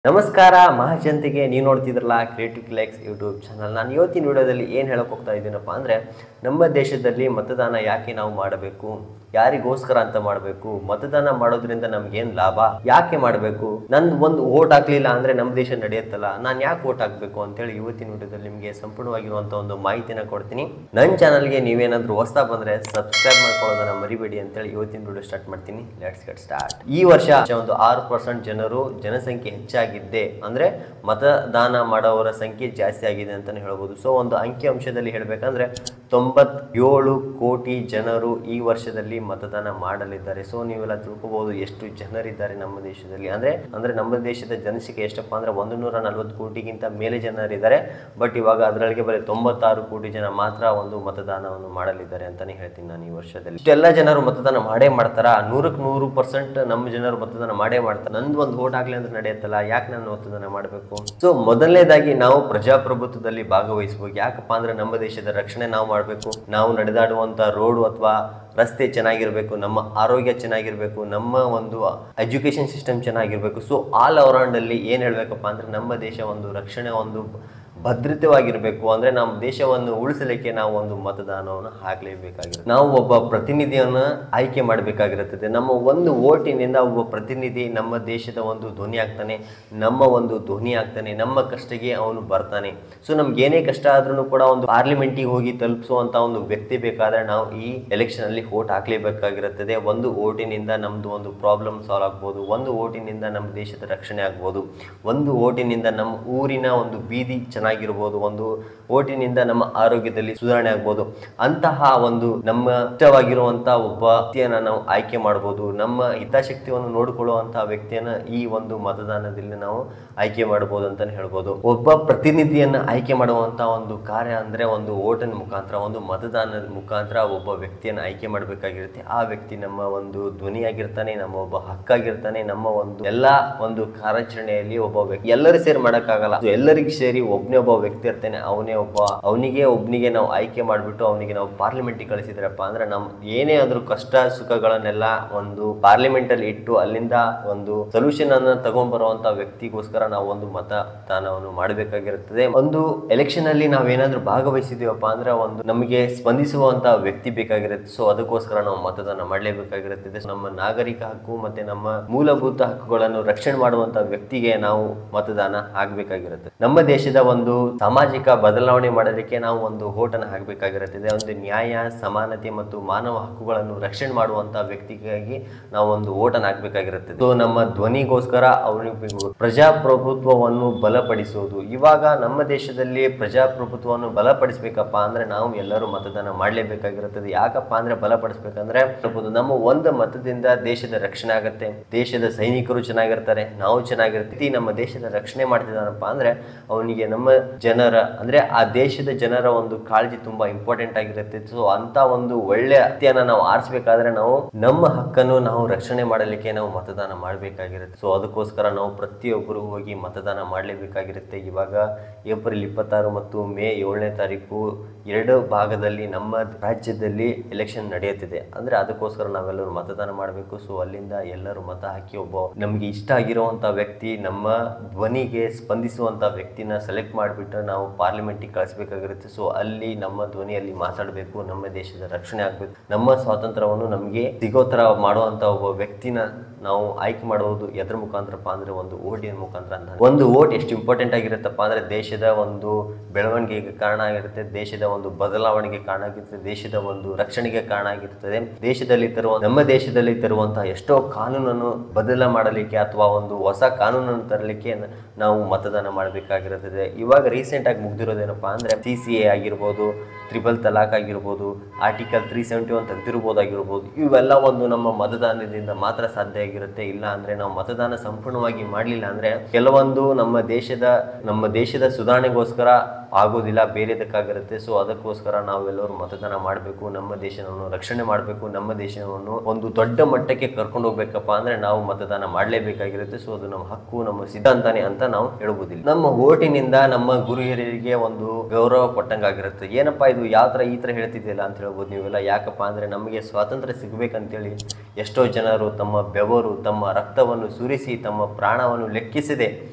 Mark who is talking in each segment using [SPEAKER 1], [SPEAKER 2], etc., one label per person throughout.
[SPEAKER 1] ನಮಸ್ಕಾರ ಮಹಾಜನತೆಗೆ ನೀವು ನೋಡ್ತಿದ್ರಲ್ಲ ಕ್ರಿಯೇಟಿವ್ ಕ್ಲೆಕ್ಸ್ ಯೂಟ್ಯೂಬ್ ಚಾನಲ್ ನಾನು ಇವತ್ತಿನ ವಿಡಿಯೋದಲ್ಲಿ ಏನು ಹೇಳೋಕೆ ಹೋಗ್ತಾ ಇದ್ದೀನಪ್ಪ ಅಂದರೆ ನಮ್ಮ ದೇಶದಲ್ಲಿ ಮತದಾನ ಯಾಕೆ ನಾವು ಮಾಡಬೇಕು ಯಾರಿಗೋಸ್ಕರ ಅಂತ ಮಾಡಬೇಕು ಮತದಾನ ಮಾಡೋದ್ರಿಂದ ನಮ್ಗೇನು ಲಾಭ ಯಾಕೆ ಮಾಡಬೇಕು ನಂದು ಒಂದು ಓಟ್ ಹಾಕ್ಲಿಲ್ಲ ಅಂದರೆ ನಮ್ಮ ದೇಶ ನಡೆಯುತ್ತಲ್ಲ ನಾನು ಯಾಕೆ ಓಟ್ ಹಾಕಬೇಕು ಅಂತೇಳಿ ಇವತ್ತಿನ ವಿಡಿಯೋದಲ್ಲಿ ನಿಮಗೆ ಸಂಪೂರ್ಣವಾಗಿರುವಂಥ ಒಂದು ಮಾಹಿತಿನ ಕೊಡ್ತೀನಿ ನನ್ನ ಚಾನಲ್ಗೆ ನೀವೇನಾದರೂ ಹೊಸ್ತಾ ಬಂದರೆ ಸಬ್ಸ್ಕ್ರೈಬ್ ಮಾಡ್ಕೊಳ್ಳೋದನ್ನ ಮರಿಬೇಡಿ ಅಂತೇಳಿ ಇವತ್ತಿನ ವಿಡಿಯೋ ಸ್ಟಾರ್ಟ್ ಮಾಡ್ತೀನಿ ಲೆಟ್ಸ್ ಗೆಟ್ ಸ್ಟಾರ್ಟ್ ಈ ವರ್ಷ ಒಂದು ಆರು ಪರ್ಸೆಂಟ್ ಜನರು ಜನಸಂಖ್ಯೆ ಹೆಚ್ಚಾಗಿದ್ದೆ ಅಂದ್ರೆ ಮತದಾನ ಮಾಡೋವರ ಸಂಖ್ಯೆ ಜಾಸ್ತಿ ಆಗಿದೆ ಅಂತಾನೆ ಹೇಳ್ಬೋದು ಸೊ ಒಂದು ಅಂಕಿ ಅಂಶದಲ್ಲಿ ಹೇಳ್ಬೇಕಂದ್ರೆ ತೊಂಬತ್ತೇಳು ಕೋಟಿ ಜನರು ಈ ವರ್ಷದಲ್ಲಿ ಮತದಾನ ಮಾಡಲಿದ್ದಾರೆ ಸೊ ನೀವೆಲ್ಲ ತಿಳ್ಕೊಬಹುದು ಎಷ್ಟು ಜನರಿದ್ದಾರೆ ನಮ್ಮ ದೇಶದಲ್ಲಿ ಅಂದ್ರೆ ಅಂದ್ರೆ ನಮ್ಮ ದೇಶದ ಜನಸಂಖ್ಯೆ ಎಷ್ಟಪ್ಪ ಅಂದ್ರೆ ಒಂದು ನೂರ ನಲ್ವತ್ತು ಕೋಟಿಗಿಂತ ಮೇಲೆ ಜನರಿದ್ದಾರೆ ಬಟ್ ಇವಾಗ ಅದರೊಳಗೆ ಬರೀ ತೊಂಬತ್ತಾರು ಕೋಟಿ ಜನ ಮಾತ್ರ ಒಂದು ಮತದಾನವನ್ನು ಮಾಡಲಿದ್ದಾರೆ ಅಂತಾನೆ ಹೇಳ್ತೀನಿ ನಾನು ಈ ವರ್ಷದಲ್ಲಿ ಇಷ್ಟೆಲ್ಲ ಜನರು ಮತದಾನ ಮಾಡೇ ಮಾಡ್ತಾರ ನೂರಕ್ಕೆ ನೂರು ಪರ್ಸೆಂಟ್ ನಮ್ಮ ಜನರು ಮತದಾನ ಮಾಡೇ ಮಾಡ್ತಾರೆ ನಂದು ಒಂದು ಓಟ್ ಆಗ್ಲಿ ಅಂತ ನಡೆಯುತ್ತಲ್ಲ ಯಾಕೆ ನಾನು ಮತದಾನ ಮಾಡಬೇಕು ಸೊ ಮೊದಲನೇದಾಗಿ ನಾವು ಪ್ರಜಾಪ್ರಭುತ್ವದಲ್ಲಿ ಭಾಗವಹಿಸಬೇಕು ಯಾಕಪ್ಪ ಅಂದ್ರೆ ನಮ್ಮ ದೇಶದ ರಕ್ಷಣೆ ನಾವು ಮಾಡಬೇಕು ನಾವು ನಡೆದಾಡುವಂತ ರೋಡು ಅಥವಾ ರಸ್ತೆ ಚೆನ್ನಾಗಿರ್ಬೇಕು ನಮ್ಮ ಆರೋಗ್ಯ ಚೆನ್ನಾಗಿರ್ಬೇಕು ನಮ್ಮ ಒಂದು ಎಜುಕೇಶನ್ ಸಿಸ್ಟಮ್ ಚೆನ್ನಾಗಿರ್ಬೇಕು ಸೊ ಆಲ್ ಓವರ್ ಅಲ್ಲಿ ಏನ್ ಹೇಳ್ಬೇಕಪ್ಪ ಅಂದ್ರೆ ನಮ್ಮ ದೇಶ ಒಂದು ರಕ್ಷಣೆ ಒಂದು ಭದ್ರತೆವಾಗಿರಬೇಕು ಅಂದ್ರೆ ನಮ್ಮ ದೇಶವನ್ನು ಉಳಿಸಲಿಕ್ಕೆ ನಾವು ಒಂದು ಮತದಾನವನ್ನು ಹಾಕಲೇಬೇಕಾಗಿರುತ್ತೆ ನಾವು ಒಬ್ಬ ಪ್ರತಿನಿಧಿಯನ್ನ ಆಯ್ಕೆ ಮಾಡಬೇಕಾಗಿರುತ್ತದೆ ನಮ್ಮ ಒಂದು ಓಟಿನಿಂದ ಒಬ್ಬ ಪ್ರತಿನಿಧಿ ನಮ್ಮ ದೇಶದ ಒಂದು ಧ್ವನಿ ಆಗ್ತಾನೆ ನಮ್ಮ ಒಂದು ಧ್ವನಿ ಆಗ್ತಾನೆ ನಮ್ಮ ಕಷ್ಟಕ್ಕೆ ಅವನು ಬರ್ತಾನೆ ಸೊ ನಮ್ಗೆ ಏನೇ ಕಷ್ಟ ಆದ್ರೂ ಕೂಡ ಒಂದು ಪಾರ್ಲಿಮೆಂಟಿಗೆ ಹೋಗಿ ತಲುಪಿಸುವಂತ ಒಂದು ವ್ಯಕ್ತಿ ಬೇಕಾದ್ರೆ ನಾವು ಈ ಎಲೆಕ್ಷನ್ ಅಲ್ಲಿ ಓಟ್ ಹಾಕ್ಲೇಬೇಕಾಗಿರುತ್ತದೆ ಒಂದು ಓಟಿನಿಂದ ನಮ್ದು ಒಂದು ಪ್ರಾಬ್ಲಮ್ ಸಾಲ್ವ್ ಆಗ್ಬೋದು ಒಂದು ಓಟಿನಿಂದ ನಮ್ಮ ದೇಶದ ರಕ್ಷಣೆ ಆಗ್ಬೋದು ಒಂದು ಓಟಿನಿಂದ ನಮ್ಮ ಊರಿನ ಒಂದು ಬೀದಿ ಚೆನ್ನಾಗಿರ್ಬೋದು ಒಂದು ಓಟಿನಿಂದ ನಮ್ಮ ಆರೋಗ್ಯದಲ್ಲಿ ಸುಧಾರಣೆ ಆಗ್ಬೋದು ಅಂತಹ ಒಂದು ನಮ್ಮ ಇಷ್ಟವಾಗಿರುವಂತ ಒಬ್ಬ ವ್ಯಕ್ತಿಯನ್ನ ನಾವು ಆಯ್ಕೆ ಮಾಡ್ಬೋದು ನಮ್ಮ ಹಿತಾಸಕ್ತಿಯನ್ನು ನೋಡಿಕೊಳ್ಳುವಂತಹ ವ್ಯಕ್ತಿಯನ್ನ ಈ ಒಂದು ಮತದಾನದಲ್ಲಿ ನಾವು ಆಯ್ಕೆ ಮಾಡಬಹುದು ಅಂತಾನೆ ಹೇಳ್ಬೋದು ಒಬ್ಬ ಪ್ರತಿನಿಧಿಯನ್ನ ಆಯ್ಕೆ ಮಾಡುವಂತ ಒಂದು ಕಾರ್ಯ ಅಂದ್ರೆ ಒಂದು ಓಟಿನ ಮುಖಾಂತರ ಒಂದು ಮತದಾನದ ಮುಖಾಂತರ ಒಬ್ಬ ವ್ಯಕ್ತಿಯನ್ನ ಆಯ್ಕೆ ಮಾಡಬೇಕಾಗಿರುತ್ತೆ ಆ ವ್ಯಕ್ತಿ ನಮ್ಮ ಒಂದು ಧ್ವನಿಯಾಗಿರ್ತಾನೆ ನಮ್ಮ ಒಬ್ಬ ಹಕ್ಕಾಗಿರ್ತಾನೆ ನಮ್ಮ ಒಂದು ಎಲ್ಲಾ ಒಂದು ಕಾರ್ಯಾಚರಣೆಯಲ್ಲಿ ಒಬ್ಬ ವ್ಯಕ್ತಿ ಎಲ್ಲರೂ ಸೇರಿ ಮಾಡಕ್ಕಾಗಲ್ಲ So ಎಲ್ಲರಿಗೂ ಸೇರಿ ಒಬ್ನೇ ಒಬ್ಬ ವ್ಯಕ್ತಿ ಇರ್ತಾನೆ ಅವನೇ ಒಬ್ಬ ಅವನಿಗೆ ಒಬ್ನಿಗೆ ನಾವು ಆಯ್ಕೆ ಮಾಡಿಬಿಟ್ಟು ಅವನಿಗೆ ನಾವು ಪಾರ್ಲಿಮೆಂಟಿಗೆ ಕಳಿಸಿದ್ರಪ್ಪ ಅಂದ್ರೆ ನಮ್ ಏನೇ ಆದ್ರೂ ಕಷ್ಟ ಸುಖಗಳನ್ನೆಲ್ಲ ಒಂದು ಪಾರ್ಲಿಮೆಂಟ್ ಅಲ್ಲಿ ಇಟ್ಟು ಅಲ್ಲಿಂದ ಒಂದು ಸೊಲ್ಯೂಷನ್ ಅನ್ನ ತಗೊಂಡ್ಬರುವಂತ ವ್ಯಕ್ತಿಗೋಸ್ಕರ ನಾವು ಒಂದು ಮತದಾನವನ್ನು ಮಾಡಬೇಕಾಗಿರುತ್ತದೆ ಒಂದು ಎಲೆಕ್ಷನ್ ಅಲ್ಲಿ ನಾವೇನಾದ್ರೂ ಭಾಗವಹಿಸಿದೀವಪ್ಪ ಅಂದ್ರೆ ಒಂದು ನಮಗೆ ಸ್ಪಂದಿಸುವಂತ ವ್ಯಕ್ತಿ ಬೇಕಾಗಿರುತ್ತೆ ಸೊ ಅದಕ್ಕೋಸ್ಕರ ನಾವು ಮತದಾನ ಮಾಡಲೇಬೇಕಾಗಿರುತ್ತದೆ So ನಮ್ಮ ನಾಗರಿಕ ಹಕ್ಕು ಮತ್ತೆ ನಮ್ಮ ಮೂಲಭೂತ ಹಕ್ಕುಗಳನ್ನು ರಕ್ಷಣೆ ಮಾಡುವಂತ ವ್ಯಕ್ತಿಗೆ ನಾವು ಮತದಾನ ಆಗ್ಬೇಕಾಗಿರುತ್ತೆ ನಮ್ಮ ದೇಶದ ಒಂದು ಸಾಮಾಜಿಕ ಬದಲಾವಣೆ ಮಾಡೋದಕ್ಕೆ ನಾವು ಒಂದು ಓಟನ್ನು ಹಾಕಬೇಕಾಗಿರುತ್ತದೆ ಒಂದು ನ್ಯಾಯ ಸಮಾನತೆ ಮತ್ತು ಮಾನವ ಹಕ್ಕುಗಳನ್ನು ರಕ್ಷಣೆ ಮಾಡುವಂತ ವ್ಯಕ್ತಿಗಾಗಿ ನಾವು ಒಂದು ಓಟನ್ನು ಹಾಕಬೇಕಾಗಿರುತ್ತದೆ ಸೊ ನಮ್ಮ ಧ್ವನಿಗೋಸ್ಕರ ಅವನಿಗೆ ಪ್ರಜಾಪ್ರಭುತ್ವವನ್ನು ಬಲಪಡಿಸುವುದು ಇವಾಗ ನಮ್ಮ ದೇಶದಲ್ಲಿ ಪ್ರಜಾಪ್ರಭುತ್ವವನ್ನು ಬಲಪಡಿಸಬೇಕಪ್ಪ ಅಂದ್ರೆ ನಾವು ಎಲ್ಲರೂ ಮತದಾನ ಮಾಡಲೇಬೇಕಾಗಿರುತ್ತದೆ ಯಾಕಪ್ಪ ಅಂದ್ರೆ ಬಲಪಡಿಸ್ಬೇಕಂದ್ರೆ ಹೇಳ್ಬೋದು, ನಮ್ಮ ಒಂದು ಮತದಿಂದ ದೇಶದ ರಕ್ಷಣೆ ಆಗತ್ತೆ ದೇಶದ ಸೈನಿಕರು ಚೆನ್ನಾಗಿರ್ತಾರೆ ನಾವು ಚೆನ್ನಾಗಿರ್ತೀವಿ ನಮ್ಮ ದೇಶದ ರಕ್ಷಣೆ ಮಾಡ್ತಿದ್ದಾನಪ್ಪ ಅಂದ್ರೆ ಅವನಿಗೆ ನಮ್ಮ ಜನರ ಅಂದ್ರೆ ಆ ದೇಶದ ಜನರ ಒಂದು ಕಾಳಜಿ ತುಂಬಾ ಇಂಪಾರ್ಟೆಂಟ್ ಆಗಿರುತ್ತೆ ಸೊ ಅಂತ ಒಂದು ಒಳ್ಳೆ ವ್ಯಕ್ತಿಯನ್ನ ನಾವು ಆರಿಸ್ಬೇಕಾದ್ರೆ ನಾವು ನಮ್ಮ ಹಕ್ಕನ್ನು ನಾವು ರಕ್ಷಣೆ ಮಾಡಲಿಕ್ಕೆ ನಾವು ಮತದಾನ ಮಾಡಬೇಕಾಗಿರುತ್ತೆ ಸೊ ಅದಕ್ಕೋಸ್ಕರ ನಾವು ಪ್ರತಿಯೊಬ್ಬರು ಹೋಗಿ ಮತದಾನ ಮಾಡಲೇಬೇಕಾಗಿರುತ್ತೆ ಇವಾಗ ಏಪ್ರಿಲ್ ಇಪ್ಪತ್ತಾರು ಮತ್ತು ಮೇ ಏಳನೇ ತಾರೀಕು ಎರಡು ಭಾಗದಲ್ಲಿ ನಮ್ಮ ರಾಜ್ಯದಲ್ಲಿ ಎಲೆಕ್ಷನ್ ನಡೆಯುತ್ತಿದೆ ಅಂದ್ರೆ ಅದಕ್ಕೋಸ್ಕರ ನಾವೆಲ್ಲರೂ ಮತದಾನ ಮಾಡಬೇಕು ಸೊ ಅಲ್ಲಿಂದ ಎಲ್ಲರೂ ಮತ ಹಾಕಿ ಒಬ್ಬ ನಮ್ಗೆ ಇಷ್ಟ ಆಗಿರುವಂತ ವ್ಯಕ್ತಿ ನಮ್ಮ ಧ್ವನಿಗೆ ಸ್ಪಂದಿಸುವಂತ ವ್ಯಕ್ತಿನ ಸೆಲೆಕ್ಟ್ ಮಾಡಿಬಿಟ್ಟು ನಾವು ಪಾರ್ಲಿಮೆಂಟಿಗೆ ಕಳಿಸ್ಬೇಕಾಗಿರುತ್ತೆ ಸೊ ಅಲ್ಲಿ ನಮ್ಮ ಧ್ವನಿಯಲ್ಲಿ ಮಾತಾಡಬೇಕು ನಮ್ಮ ದೇಶದ ರಕ್ಷಣೆ ಆಗ್ಬೇಕು ನಮ್ಮ ಸ್ವಾತಂತ್ರ್ಯವನ್ನು ನಮಗೆ ಸಿಗೋ ತರ ಮಾಡುವಂತ ಒಬ್ಬ ವ್ಯಕ್ತಿನ ನಾವು ಆಯ್ಕೆ ಮಾಡುವುದು ಎದ್ರ ಮುಖಾಂತರಪ್ಪ ಅಂದ್ರೆ ಒಂದು ಓಟಿನ ಮುಖಾಂತರ ಅಂತ ಒಂದು ಓಟ್ ಎಷ್ಟು ಇಂಪಾರ್ಟೆಂಟ್ ಆಗಿರುತ್ತಪ್ಪ ಅಂದ್ರೆ ದೇಶದ ಒಂದು ಬೆಳವಣಿಗೆಗೆ ಕಾರಣ ಆಗಿರುತ್ತೆ ದೇಶದ ಒಂದು ಬದಲಾವಣೆಗೆ ಕಾರಣ ಆಗಿರುತ್ತೆ ದೇಶದ ಒಂದು ರಕ್ಷಣೆಗೆ ಕಾರಣ ಆಗಿರುತ್ತದೆ ದೇಶದಲ್ಲಿ ತರುವ ನಮ್ಮ ದೇಶದಲ್ಲಿ ತರುವಂತಹ ಎಷ್ಟೋ ಕಾನೂನನ್ನು ಬದಲ ಮಾಡಲಿಕ್ಕೆ ಅಥವಾ ಒಂದು ಹೊಸ ಕಾನೂನನ್ನು ತರಲಿಕ್ಕೆ ನ- ನಾವು ಮತದಾನ ಮಾಡಬೇಕಾಗಿರುತ್ತದೆ ಇವಾಗ ರೀಸೆಂಟ್ ಆಗಿ ಮುಗ್ದಿರೋದೇನಪ್ಪ ಅಂದ್ರೆ ಸಿ ಸಿ ಎ ಆಗಿರ್ಬೋದು ತ್ರಿಬಲ್ ತಲಾಕ್ ಆಗಿರ್ಬೋದು ಆರ್ಟಿಕಲ್ ತ್ರೀ ಸೆವೆಂಟಿ ಒನ್ ತೆಗೆದಿರ್ಬೋದಾಗಿರ್ಬೋದು ಇವೆಲ್ಲ ಒಂದು ನಮ್ಮ ಮತದಾನದಿಂದ ಮಾತ್ರ ಸಾಧ್ಯ ಆಗಿರುತ್ತೆ ಇಲ್ಲ ಅಂದ್ರೆ ನಾವು ಮತದಾನ ಸಂಪೂರ್ಣವಾಗಿ ಮಾಡಲಿಲ್ಲ ಅಂದ್ರೆ ಕೆಲವೊಂದು ನಮ್ಮ ದೇಶದ ನಮ್ಮ ದೇಶದ ಸುಧಾರಣೆಗೋಸ್ಕರ ಆಗೋದಿಲ್ಲ ಬೇರೆದಕ್ಕಾಗಿರುತ್ತೆ ಸೊ ಅದಕ್ಕೋಸ್ಕರ ನಾವೆಲ್ಲರೂ ಮತದಾನ ಮಾಡಬೇಕು ನಮ್ಮ ದೇಶವನ್ನು ರಕ್ಷಣೆ ಮಾಡಬೇಕು ನಮ್ಮ ದೇಶವನ್ನು ಒಂದು ದೊಡ್ಡ ಮಟ್ಟಕ್ಕೆ ಕರ್ಕೊಂಡು ಹೋಗ್ಬೇಕಪ್ಪ ಅಂದ್ರೆ ನಾವು ಮತದಾನ ಮಾಡಲೇಬೇಕಾಗಿರುತ್ತೆ ಸೊ ಅದು ನಮ್ಮ ಹಕ್ಕು ನಮ್ಮ ಸಿದ್ಧಾಂತನೇ ಅಂತ ನಾವು ಹೇಳ್ಬೋದಿಲ್ಲ ನಮ್ಮ ಓಟಿನಿಂದ ನಮ್ಮ ಗುರು ಹಿರಿಯರಿಗೆ ಒಂದು ಗೌರವ ಕೊಟ್ಟಂಗಾಗಿರುತ್ತೆ ಏನಪ್ಪಾ ಇದು ಯಾವ ತರ ಈ ತರ ಹೇಳ್ತಿದ್ದಿಲ್ಲ ಅಂತ ಹೇಳ್ಬೋದು ನೀವೆಲ್ಲ ಯಾಕಪ್ಪ ಅಂದ್ರೆ ನಮಗೆ ಸ್ವಾತಂತ್ರ್ಯ ಸಿಗ್ಬೇಕಂತೇಳಿ ಎಷ್ಟೋ ಜನರು ತಮ್ಮ ಬೆವರು ತಮ್ಮ ರಕ್ತವನ್ನು ಸುರಿಸಿ ತಮ್ಮ ಪ್ರಾಣವನ್ನು ಲೆಕ್ಕಿಸದೆ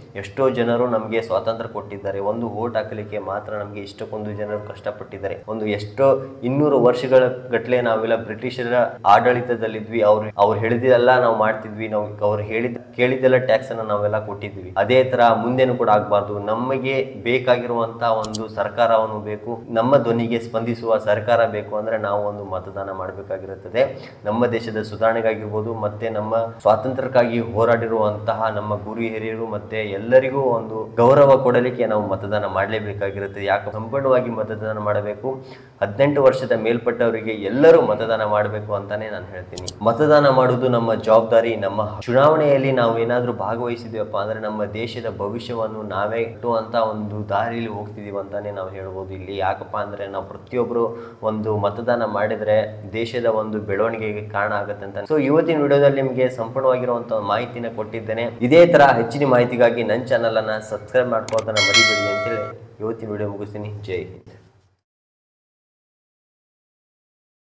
[SPEAKER 1] ಎಷ್ಟೋ ಜನರು ನಮಗೆ ಸ್ವಾತಂತ್ರ್ಯ ಕೊಟ್ಟಿದ್ದಾರೆ ಒಂದು ಓಟ್ ಹಾಕಲಿಕ್ಕೆ ಮಾತ್ರ ನಮಗೆ ಇಷ್ಟಕ್ಕೊಂದು ಜನರು ಕಷ್ಟಪಟ್ಟಿದ್ದಾರೆ ಒಂದು ಎಷ್ಟೋ ಇನ್ನೂರು ವರ್ಷಗಳ ಗಟ್ಟಲೆ ನಾವೆಲ್ಲ ಬ್ರಿಟಿಷರ ಆಡಳಿತದಲ್ಲಿದ್ವಿ ಅವ್ರು ಅವ್ರು ಹೇಳಿದೆಲ್ಲ ನಾವು ಮಾಡ್ತಿದ್ವಿ ನಾವು ಅವ್ರು ಹೇಳಿದ ಕೇಳಿದ್ದೆಲ್ಲ ಟ್ಯಾಕ್ಸ್ ಅನ್ನ ನಾವೆಲ್ಲ ಕೊಟ್ಟಿದ್ವಿ ಅದೇ ತರ ಮುಂದೆನೂ ಕೂಡ ಆಗ್ಬಾರ್ದು ನಮಗೆ ಬೇಕಾಗಿರುವಂತ ಒಂದು ಸರ್ಕಾರವನ್ನು ಬೇಕು ನಮ್ಮ ಧ್ವನಿಗೆ ಸ್ಪಂದಿಸುವ ಸರ್ಕಾರ ಬೇಕು ಅಂದ್ರೆ ನಾವು ಒಂದು ಮತದಾನ ಮಾಡಬೇಕಾಗಿರುತ್ತದೆ ನಮ್ಮ ದೇಶದ ಸುಧಾರಣೆಗಾಗಿರ್ಬೋದು ಮತ್ತೆ ನಮ್ಮ ಸ್ವಾತಂತ್ರ್ಯಕ್ಕಾಗಿ ಹೋರಾಡಿರುವಂತಹ ನಮ್ಮ ಗುರು ಹಿರಿಯರು ಮತ್ತೆ ಎಲ್ಲರಿಗೂ ಒಂದು ಗೌರವ ಕೊಡಲಿಕ್ಕೆ ನಾವು ಮತದಾನ ಮಾಡಲೇಬೇಕಾಗಿರುತ್ತದೆ ಯಾಕೆ ಸಂಪೂರ್ಣವಾಗಿ ಮತದಾನ ಮಾಡಬೇಕು ಹದಿನೆಂಟು ವರ್ಷದ ಮೇಲ್ಪಟ್ಟವರಿಗೆ ಎಲ್ಲರೂ ಮತದಾನ ಮಾಡಬೇಕು ಅಂತಾನೆ ನಾನು ಹೇಳ್ತೀನಿ ಮತದಾನ ಮಾಡುವುದು ನಮ್ಮ ಜವಾಬ್ದಾರಿ ನಮ್ಮ ಚುನಾವಣೆಯಲ್ಲಿ ನಾವು ಏನಾದರೂ ಭಾಗವಹಿಸಿದೀವಪ್ಪ ಅಂದ್ರೆ ನಮ್ಮ ದೇಶದ ಭವಿಷ್ಯವನ್ನು ನಾವೇ ಇಟ್ಟುವಂತ ಒಂದು ದಾರಿಯಲ್ಲಿ ಹೋಗ್ತಿದೀವಿ ಅಂತಾನೆ ನಾವು ಹೇಳ್ಬೋದು ಇಲ್ಲಿ ಯಾಕಪ್ಪ ಅಂದ್ರೆ ನಾವು ಪ್ರತಿಯೊಬ್ಬರು ಒಂದು ಮತದಾನ ಮಾಡಿದ್ರೆ ದೇಶದ ಒಂದು ಬೆಳವಣಿಗೆಗೆ ಕಾರಣ ಆಗುತ್ತೆ ಅಂತ ಸೊ ಇವತ್ತಿನ ವಿಡಿಯೋದಲ್ಲಿ ನಿಮಗೆ ಸಂಪೂರ್ಣವಾಗಿರುವಂತಹ ಮಾಹಿತಿನ ಕೊಟ್ಟಿದ್ದೇನೆ ಇದೇ ತರ ಹೆಚ್ಚಿನ ಮಾಹಿತಿಗಾಗಿ ನನ್ನ ಚಾನಲ್ ಅನ್ನ ಸಬ್ಸ್ಕ್ರೈಬ್ ಮಾಡ್ಕೊಳ್ಳೋದನ್ನ ಮರಿಬೇಡಿ ಅಂತೇಳಿ ಇವತ್ತಿನ ವಿಡಿಯೋ ಮುಗಿಸ್ತೀನಿ ಜೈ ಹಿಂದ್